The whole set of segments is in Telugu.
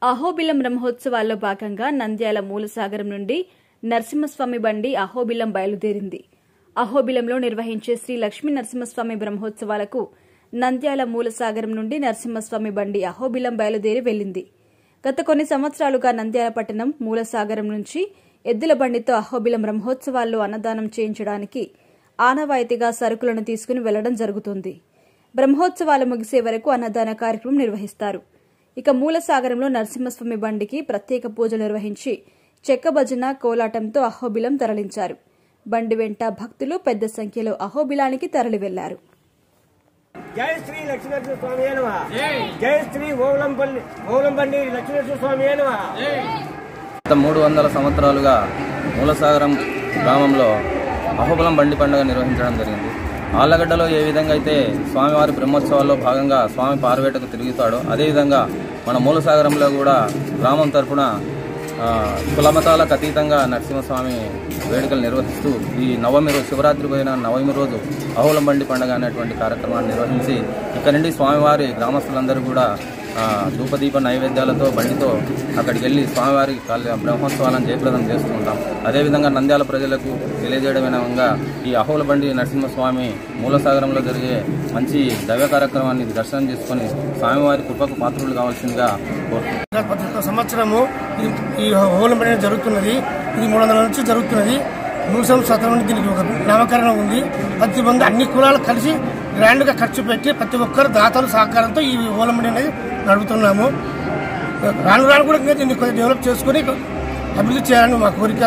అహోబిలం బ్రహ్మోత్సవాల్లో భాగంగా నంద్యాల మూలసాగరం నుండి నరసింహస్వామి బండి అహోబిలం బయలుదేరింది అహోబిలంలో నిర్వహించే శ్రీ లక్ష్మీ నరసింహస్వామి బ్రహ్మోత్సవాలకు నంద్యాల మూలసాగరం నుండి నరసింహస్వామి బండి అహోబిలం బయలుదేరి వెళ్లింది గత కొన్ని సంవత్సరాలుగా నంద్యాల పట్టణం మూలసాగరం నుంచి ఎద్దుల బండితో అహోబిలం బ్రహ్మోత్సవాల్లో అన్నదానం చేయించడానికి ఆనవాయితీగా సరుకులను తీసుకుని వెళ్లడం జరుగుతుంది బ్రహ్మోత్సవాలు ముగిసే వరకు అన్నదాన కార్యక్రమం నిర్వహిస్తారు ఇక మూలసాగరంలో నరసింహస్వామి బండికి ప్రత్యేక పూజలు నిర్వహించి చెక్క భజన కోలాటంతో అహోబిలం తరలించారు బండి వెంట భక్తులు పెద్ద సంఖ్యలో అహోబిలానికి తరలి వెళ్లారు జై శ్రీ లక్ష్మీనరసింహ స్వామి నమ జై శ్రీ ఓలంపల్లి ఓలంబండి లక్ష్మీనరసింహ స్వామి నమ గత మూడు వందల సంవత్సరాలుగా మూలసాగరం గ్రామంలో అహోబలం బండి పండుగ నిర్వహించడం జరిగింది ఆళ్లగడ్డలో ఏ విధంగా అయితే స్వామివారి బ్రహ్మోత్సవాల్లో భాగంగా స్వామి పార్వేటకు తిరుగుతాడో అదేవిధంగా మన మూలసాగరంలో కూడా గ్రామం తరపున ఆ, కులమతాలకు అతీతంగా నరసింహస్వామి వేడుకలు నిర్వహిస్తూ ఈ నవమి రోజు శివరాత్రి పోయిన నవమి రోజు అహోలం బండి పండుగ అనేటువంటి కార్యక్రమాన్ని నిర్వహించి ఇక్కడ నుండి స్వామివారి గ్రామస్తులందరూ కూడా ఆ, ధూపదీప నైవేద్యాలతో బండితో అక్కడికి వెళ్ళి స్వామివారి కళ్యాణ బ్రహ్మోత్సవాలను జయప్రదం చేస్తూ ఉంటాం అదేవిధంగా నంద్యాల ప్రజలకు తెలియజేయడమేనంగా ఈ అహోల బండి నరసింహస్వామి మూలసాగరంలో జరిగే మంచి దైవ కార్యక్రమాన్ని దర్శనం చేసుకొని స్వామివారి కృపకు పాత్రులు కావాల్సిందిగా కోరుతున్నాం ప్రతి ఒక్క సంవత్సరము ఈ ఈ హోలం అనేది జరుగుతున్నది ఇది మూడు వందల నుంచి జరుగుతున్నది మూడు సంవత్సరాల నుండి దీనికి ఒక నామకరణం ఉంది ప్రతి మంది అన్ని కులాలు కలిసి గ్రాండ్ గా ఖర్చు పెట్టి ప్రతి ఒక్కరు దాతలు సహకారంతో ఈ హోలం అనేది నడుపుతున్నాము రాను రాను కూడా ఇంకా దీన్ని కొంచెం డెవలప్ చేసుకుని అభివృద్ధి చేయాలని మా కోరిక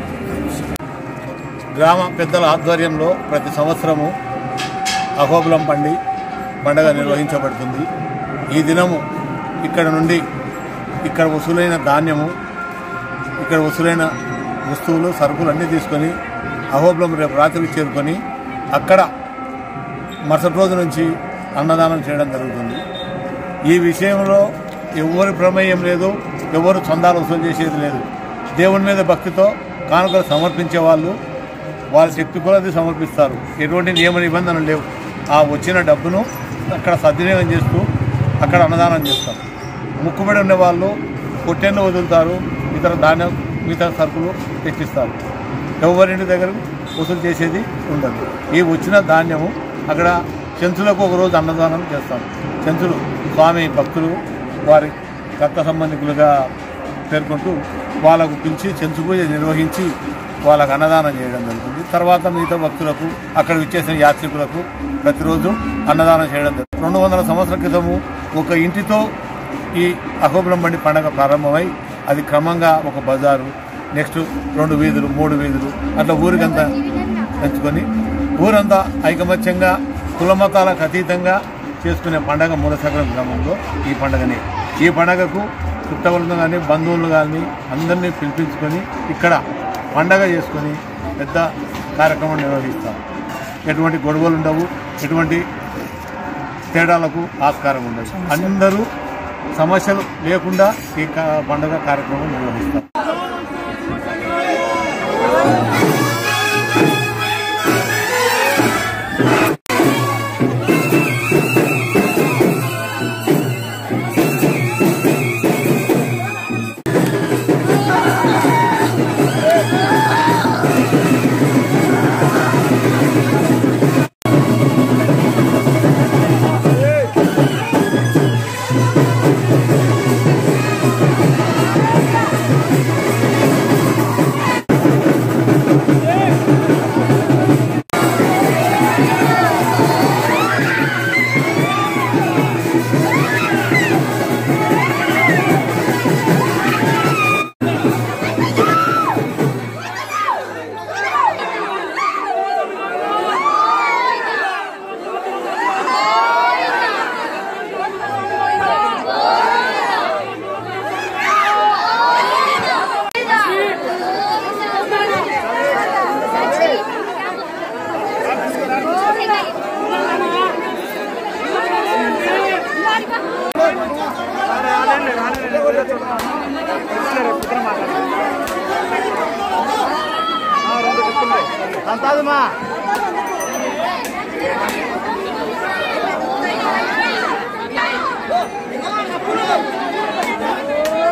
గ్రామ పెద్దల ఆధ్వర్యంలో ప్రతి సంవత్సరము అహోబలం పండి పండగ నిర్వహించబడుతుంది ఈ దినము ఇక్కడ నుండి ఇక్కడ వసూలైన ధాన్యము ఇక్కడ వసూలైన వస్తువులు సరుకులు అన్నీ తీసుకొని అహోబలం రేపు రాత్రికి చేరుకొని అక్కడ మరుసటి రోజు నుంచి అన్నదానం చేయడం జరుగుతుంది ఈ విషయంలో ఎవరి ప్రమేయం లేదు ఎవరు చందాలు వసూలు చేసేది లేదు దేవుని మీద భక్తితో కానుకలు సమర్పించే వాళ్ళు వాళ్ళ శక్తి కొలది సమర్పిస్తారు ఎటువంటి నియమ నిబంధనలు లేవు ఆ వచ్చిన డబ్బును అక్కడ సద్వినియోగం చేస్తూ అక్కడ అన్నదానం చేస్తారు ముక్కుబడి ఉండే వాళ్ళు పొట్టెన్ను వదులుతారు ఇతర ధాన్యం మిగతా సరుకులు తెచ్చిస్తారు ఎవరింటి దగ్గర వసూలు చేసేది ఉండదు ఈ వచ్చిన ధాన్యము అక్కడ చెంచులకు ఒక రోజు అన్నదానం చేస్తాం చెంచులు స్వామి భక్తులు వారి రక్త సంబంధికులుగా పేర్కొంటూ వాళ్ళకు పిలిచి చెంచు పూజ నిర్వహించి వాళ్ళకు అన్నదానం చేయడం జరుగుతుంది తర్వాత మిగతా భక్తులకు అక్కడ విచ్చేసిన యాత్రికులకు ప్రతిరోజు అన్నదానం చేయడం జరుగుతుంది రెండు వందల సంవత్సరాల క్రితము ఒక ఇంటితో ఈ అహోబలం బండి పండగ ప్రారంభమై అది క్రమంగా ఒక బజారు నెక్స్ట్ రెండు వీధులు మూడు వీధులు అట్లా ఊరికంతా పెంచుకొని ఊరంతా ఐకమత్యంగా కులమతాలకు అతీతంగా చేసుకునే పండగ మూలసగరం గ్రామంలో ఈ పండగని ఈ పండగకు చుట్టవలను కానీ బంధువులు కానీ అందరినీ పిలిపించుకొని ఇక్కడ పండగ చేసుకొని పెద్ద కార్యక్రమం నిర్వహిస్తాం ఎటువంటి గొడవలు ఉండవు ఎటువంటి తేడాలకు ఆస్కారం ఉండదు అందరూ సమస్యలు లేకుండా ఈ కా- పండగ కార్యక్రమం నిర్వహిస్తాం ఆ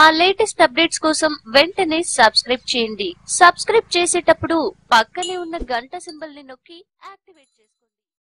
మా లేటెస్ట్ అప్డేట్స్ కోసం వెంటనే సబ్స్క్రైబ్ చేయండి సబ్స్క్రైబ్ చేసేటప్పుడు పక్కనే ఉన్న గంట సింబల్ ని నొక్కి యాక్టివేట్ చేయండి